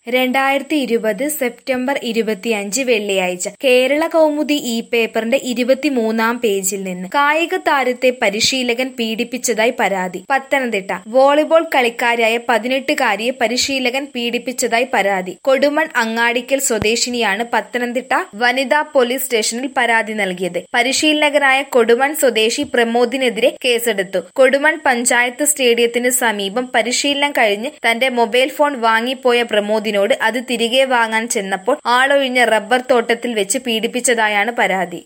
രണ്ടായിരത്തി ഇരുപത് സെപ്റ്റംബർ ഇരുപത്തിയഞ്ച് വെള്ളിയാഴ്ച കേരള കൗമുദി ഈ പേപ്പറിന്റെ ഇരുപത്തിമൂന്നാം പേജിൽ നിന്ന് കായിക താരത്തെ പരിശീലകൻ പീഡിപ്പിച്ചതായി പരാതി പത്തനംതിട്ട വോളിബോൾ കളിക്കാരിയായ പതിനെട്ടുകാരിയെ പരിശീലകൻ പീഡിപ്പിച്ചതായി പരാതി കൊടുമൺ അങ്ങാടിക്കൽ സ്വദേശിനിയാണ് പത്തനംതിട്ട വനിതാ പോലീസ് സ്റ്റേഷനിൽ പരാതി നൽകിയത് പരിശീലകനായ കൊടുമൺ സ്വദേശി പ്രമോദിനെതിരെ കേസെടുത്തു കൊടുമൺ പഞ്ചായത്ത് സ്റ്റേഡിയത്തിന് സമീപം പരിശീലനം കഴിഞ്ഞ് തന്റെ മൊബൈൽ ഫോൺ വാങ്ങിപ്പോയ പ്രമോദിനോട് അത് തിരികെ വാങ്ങാൻ ചെന്നപ്പോൾ ആളൊഴിഞ്ഞ റബ്ബർ തോട്ടത്തിൽ വെച്ച് പീഡിപ്പിച്ചതായാണ് പരാതി